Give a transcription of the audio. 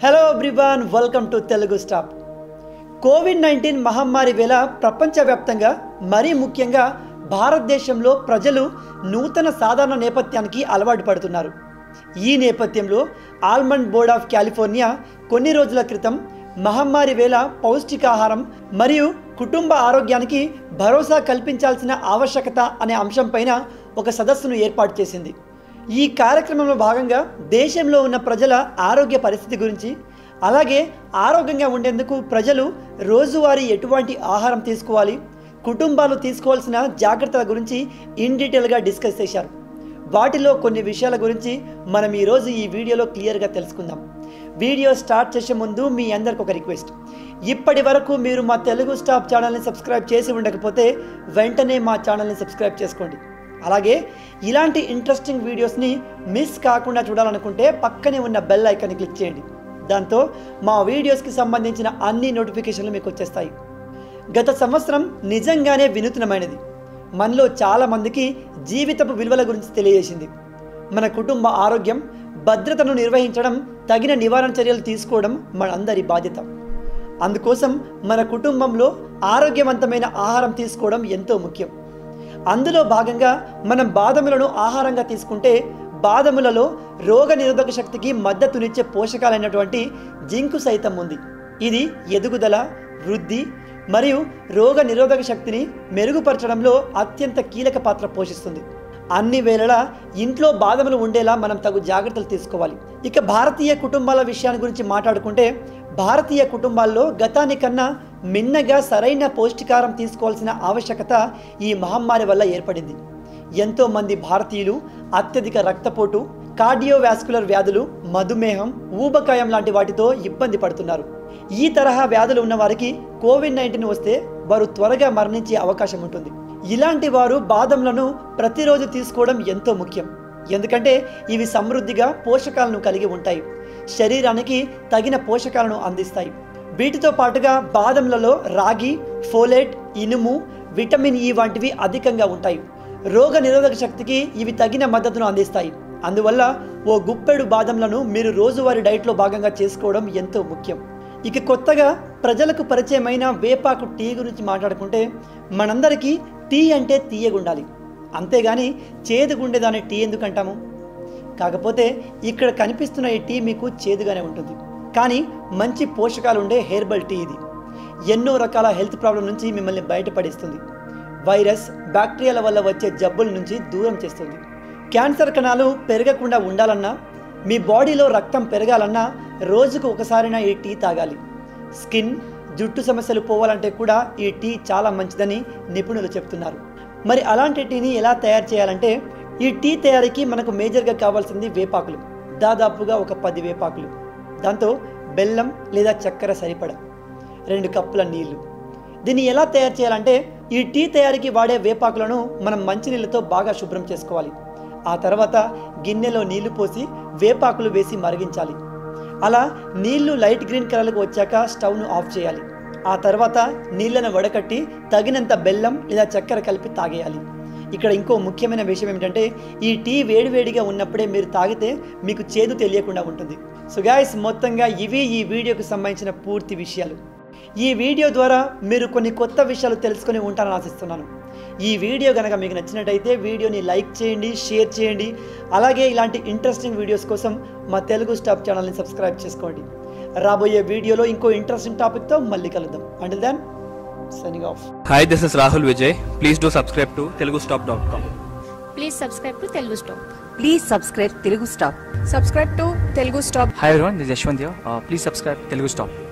Hello everyone welcome to Telugu stop covid nineteen మహమ్మారి వేళ ప్రపంచవ్యాప్తంగా మరీ ముఖ్యంగా భారతదేశంలో ప్రజలు నూతన సాధారణ నేపథ్యానికి అలవాటు పడుతున్నారు ఈ నేపథ్యంలో ఆల్మండ్ బోర్డ్ ఆఫ్ కాలిఫోర్నియా కొన్ని రోజుల క్రితం మహమ్మారి వేళ పౌష్టికాహారం మరియు కుటుంబ ఆరోగ్యానికి భరోసా కల్పించాల్సిన ఆవశ్యకత అనే అంశంపైన ఒక సదస్సును ఏర్పాటు చేసింది ఈ కార్యక్రమంలో భాగంగా దేశంలో ఉన్న ప్రజల ఆరోగ్య పరిస్థితి గురించి అలాగే ఆరోగ్యంగా ఉండేందుకు ప్రజలు రోజువారీ ఎటువంటి ఆహారం తీసుకోవాలి కుటుంబాలు తీసుకోవాల్సిన జాగ్రత్తల గురించి ఇన్ డీటెయిల్గా డిస్కస్ చేశారు వాటిలో కొన్ని విషయాల గురించి మనం ఈరోజు ఈ వీడియోలో క్లియర్గా తెలుసుకుందాం వీడియో స్టార్ట్ చేసే ముందు మీ అందరికి ఒక రిక్వెస్ట్ ఇప్పటి వరకు మీరు మా తెలుగు స్టాప్ ఛానల్ని సబ్స్క్రైబ్ చేసి ఉండకపోతే వెంటనే మా ఛానల్ని సబ్స్క్రైబ్ చేసుకోండి అలాగే ఇలాంటి ఇంట్రెస్టింగ్ వీడియోస్ని మిస్ కాకుండా చూడాలనుకుంటే పక్కనే ఉన్న బెల్ ఐకాన్ని క్లిక్ చేయండి దాంతో మా వీడియోస్కి సంబంధించిన అన్ని నోటిఫికేషన్లు మీకు వచ్చేస్తాయి గత సంవత్సరం నిజంగానే వినూత్నమైనది మనలో చాలామందికి జీవితపు విలువల గురించి తెలియజేసింది మన కుటుంబ ఆరోగ్యం భద్రతను నిర్వహించడం తగిన నివారణ చర్యలు తీసుకోవడం మనందరి బాధ్యత అందుకోసం మన కుటుంబంలో ఆరోగ్యవంతమైన ఆహారం తీసుకోవడం ఎంతో ముఖ్యం అందులో భాగంగా మనం బాదములను ఆహారంగా తీసుకుంటే బాదములలో రోగ నిరోధక శక్తికి మద్దతునిచ్చే పోషకాలైనటువంటి జింకు సైతం ఉంది ఇది ఎదుగుదల వృద్ధి మరియు రోగ నిరోధక శక్తిని మెరుగుపరచడంలో అత్యంత కీలక పాత్ర పోషిస్తుంది అన్ని వేళలా ఇంట్లో బాధములు ఉండేలా మనం తగు జాగ్రత్తలు తీసుకోవాలి ఇక భారతీయ కుటుంబాల విషయాన్ని గురించి మాట్లాడుకుంటే భారతీయ కుటుంబాల్లో గతానికన్నా మిన్నగా సరైన పౌష్టికారం తీసుకోవాల్సిన ఆవశ్యకత ఈ మహమ్మారి వల్ల ఏర్పడింది ఎంతో మంది భారతీయులు అత్యధిక రక్తపోటు కార్డియోవాస్కులర్ వ్యాధులు మధుమేహం ఊబకాయం లాంటి వాటితో ఇబ్బంది పడుతున్నారు ఈ తరహా వ్యాధులు ఉన్న వారికి కోవిడ్ నైన్టీన్ వస్తే వారు త్వరగా మరణించే అవకాశం ఉంటుంది ఇలాంటి వారు బాదంలను ప్రతిరోజు తీసుకోవడం ఎంతో ముఖ్యం ఎందుకంటే ఇవి సమృద్ధిగా పోషకాలను కలిగి ఉంటాయి శరీరానికి తగిన పోషకాలను అందిస్తాయి వీటితో పాటుగా బాదంలలో రాగి ఫోలేట్ ఇనుము విటమిన్ ఇ వంటివి అధికంగా ఉంటాయి రోగ నిరోధక శక్తికి ఇవి తగిన మద్దతును అందిస్తాయి అందువల్ల ఓ గుప్పెడు బాదంలను మీరు రోజువారీ డైట్లో భాగంగా చేసుకోవడం ఎంతో ముఖ్యం ఇక కొత్తగా ప్రజలకు పరిచయమైన వేపాకు టీ గురించి మాట్లాడుకుంటే మనందరికీ టీ అంటే తీయగుండాలి అంతేగాని చేదుగుండేదాన్ని టీ ఎందుకు అంటాము కాకపోతే ఇక్కడ కనిపిస్తున్న ఈ టీ మీకు చేదుగానే ఉంటుంది కానీ మంచి పోషకాలు ఉండే హెర్బల్ టీ ఇది ఎన్నో రకాల హెల్త్ ప్రాబ్లం నుంచి మిమ్మల్ని బయటపడిస్తుంది వైరస్ బ్యాక్టీరియాల వల్ల వచ్చే జబ్బుల నుంచి దూరం చేస్తుంది క్యాన్సర్ కణాలు పెరగకుండా ఉండాలన్నా మీ బాడీలో రక్తం పెరగాలన్నా రోజుకు ఒకసారైనా ఈ టీ తాగాలి స్కిన్ జుట్టు సమస్యలు పోవాలంటే కూడా ఈ టీ చాలా మంచిదని నిపుణులు చెప్తున్నారు మరి అలాంటి టీని ఎలా తయారు చేయాలంటే ఈ టీ తయారీకి మనకు మేజర్గా కావాల్సింది వేపాకులు దాదాపుగా ఒక పది వేపాకులు దాంతో బెల్లం లేదా చక్కెర సరిపడా రెండు కప్పుల నీళ్లు దీన్ని ఎలా తయారు చేయాలంటే ఈ టీ తయారీకి వాడే వేపాకులను మనం మంచినీళ్ళతో బాగా శుభ్రం చేసుకోవాలి ఆ తర్వాత గిన్నెలో నీళ్లు పోసి వేపాకులు వేసి మరిగించాలి అలా నీళ్లు లైట్ గ్రీన్ కలర్లకు వచ్చాక స్టవ్ను ఆఫ్ చేయాలి ఆ తర్వాత నీళ్ళను వడకట్టి తగినంత బెల్లం లేదా చక్కెర కలిపి తాగేయాలి ఇక్కడ ఇంకో ముఖ్యమైన విషయం ఏమిటంటే ఈ టీ వేడివేడిగా ఉన్నప్పుడే మీరు తాగితే మీకు చేదు తెలియకుండా ఉంటుంది సో గాయస్ మొత్తంగా ఇవి ఈ వీడియోకి సంబంధించిన పూర్తి విషయాలు ఈ వీడియో ద్వారా మీరు కొన్ని కొత్త విషయాలు తెలుసుకొని ఉంటారని ఆశిస్తున్నాను ఈ వీడియో కనుక మీకు నచ్చినట్టయితే వీడియోని లైక్ చేయండి షేర్ చేయండి అలాగే ఇలాంటి ఇంట్రెస్టింగ్ వీడియోస్ కోసం మా తెలుగు స్టాప్ ఛానల్ని సబ్స్క్రైబ్ చేసుకోండి రాబోయే వీడియోలో ఇంకో ఇంట్రెస్టింగ్ టాపిక్తో మళ్ళీ కలుద్దాం until then signing off Hi, this is Rahul Vijay. Please do subscribe to telugustop.com. Please subscribe to Telugu stop please subscribe Telugu stop subscribe to Telugu Stop Hi everyone, this is Yashwant here. Uh, please subscribe Telugu Stop.